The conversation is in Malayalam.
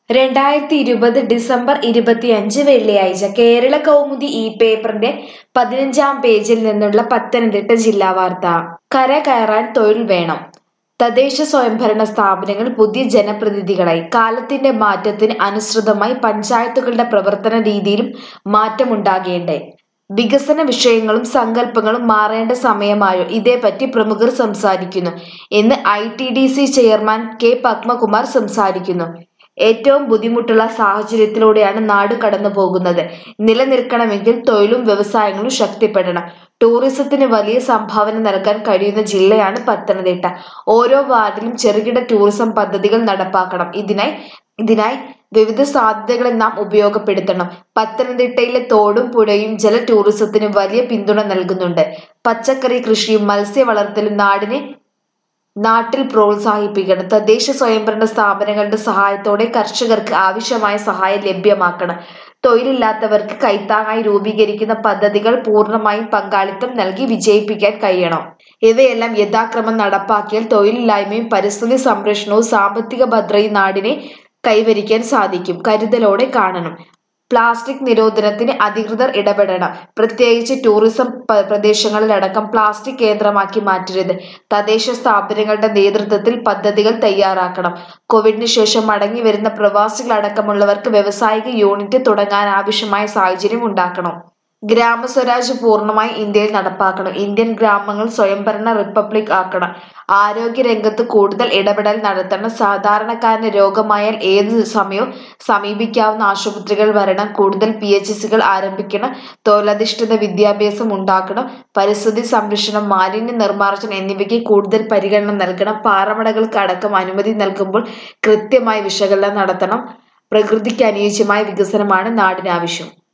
രണ്ടായിരത്തി ഇരുപത് ഡിസംബർ ഇരുപത്തിയഞ്ച് വെള്ളിയാഴ്ച കേരള കൗമുദി ഈ പേപ്പറിന്റെ പതിനഞ്ചാം പേജിൽ നിന്നുള്ള പത്തനംതിട്ട ജില്ലാ വാർത്ത കര കയറാൻ തൊഴിൽ വേണം തദ്ദേശ സ്വയംഭരണ സ്ഥാപനങ്ങൾ പുതിയ ജനപ്രതിനിധികളായി കാലത്തിന്റെ മാറ്റത്തിന് അനുസൃതമായി പഞ്ചായത്തുകളുടെ പ്രവർത്തന രീതിയിലും മാറ്റമുണ്ടാകേണ്ടേ വികസന വിഷയങ്ങളും സങ്കല്പങ്ങളും മാറേണ്ട സമയമായോ ഇതേപ്പറ്റി പ്രമുഖർ സംസാരിക്കുന്നു എന്ന് I T D C chairman K Padmakumar സംസാരിക്കുന്നു ഏറ്റവും ബുദ്ധിമുട്ടുള്ള സാഹചര്യത്തിലൂടെയാണ് നാട് കടന്നു പോകുന്നത് നിലനിൽക്കണമെങ്കിൽ തൊഴിലും വ്യവസായങ്ങളും ശക്തിപ്പെടണം ടൂറിസത്തിന് വലിയ സംഭാവന നൽകാൻ കഴിയുന്ന ജില്ലയാണ് പത്തനംതിട്ട ഓരോ വാർഡിലും ചെറുകിട ടൂറിസം പദ്ധതികൾ നടപ്പാക്കണം ഇതിനായി ഇതിനായി വിവിധ സാധ്യതകളെ നാം ഉപയോഗപ്പെടുത്തണം പത്തനംതിട്ടയിലെ തോടും പുഴയും ജല ടൂറിസത്തിന് വലിയ പിന്തുണ നൽകുന്നുണ്ട് പച്ചക്കറി കൃഷിയും മത്സ്യ വളർത്തലും നാടിനെ നാട്ടിൽ പ്രോത്സാഹിപ്പിക്കണം തദ്ദേശ സ്വയംഭരണ സ്ഥാപനങ്ങളുടെ സഹായത്തോടെ കർഷകർക്ക് ആവശ്യമായ സഹായം ലഭ്യമാക്കണം തൊഴിലില്ലാത്തവർക്ക് കൈത്താങ്ങായി രൂപീകരിക്കുന്ന പദ്ധതികൾ പൂർണ്ണമായും പങ്കാളിത്തം നൽകി വിജയിപ്പിക്കാൻ കഴിയണം ഇവയെല്ലാം യഥാക്രമം നടപ്പാക്കിയാൽ തൊഴിലില്ലായ്മയും പരിസ്ഥിതി സംരക്ഷണവും സാമ്പത്തിക ഭദ്രതയും നാടിനെ കൈവരിക്കാൻ സാധിക്കും കരുതലോടെ കാണണം പ്ലാസ്റ്റിക് നിരോധനത്തിന് അധികൃതർ ഇടപെടണം പ്രത്യേകിച്ച് ടൂറിസം പ- പ്രദേശങ്ങളിലടക്കം പ്ലാസ്റ്റിക് കേന്ദ്രമാക്കി മാറ്റരുത് തദ്ദേശ സ്ഥാപനങ്ങളുടെ നേതൃത്വത്തിൽ പദ്ധതികൾ തയ്യാറാക്കണം കോവിഡിന് ശേഷം മടങ്ങി വരുന്ന പ്രവാസികളടക്കമുള്ളവർക്ക് വ്യവസായിക യൂണിറ്റ് തുടങ്ങാൻ ആവശ്യമായ സാഹചര്യം ഉണ്ടാക്കണം ഗ്രാമസ്വരാജ് പൂർണ്ണമായി ഇന്ത്യയിൽ നടപ്പാക്കണം ഇന്ത്യൻ ഗ്രാമങ്ങൾ സ്വയംഭരണ റിപ്പബ്ലിക് ആക്കണം ആരോഗ്യ രംഗത്ത് കൂടുതൽ ഇടപെടൽ നടത്തണം സാധാരണക്കാരന് രോഗമായാൽ ഏത് സമയവും സമീപിക്കാവുന്ന ആശുപത്രികൾ വരണം കൂടുതൽ പി എച്ച് സികൾ ആരംഭിക്കണം തൊഴിലധിഷ്ഠിത വിദ്യാഭ്യാസം ഉണ്ടാക്കണം പരിസ്ഥിതി സംരക്ഷണം മാലിന്യ നിർമ്മാർജ്ജനം എന്നിവയ്ക്ക് കൂടുതൽ പരിഗണന നൽകണം പാറമടകൾക്ക് അടക്കം അനുമതി നൽകുമ്പോൾ കൃത്യമായി വിശകലനം നടത്തണം പ്രകൃതിക്ക് അനുയോജ്യമായ വികസനമാണ് നാടിനാവശ്യം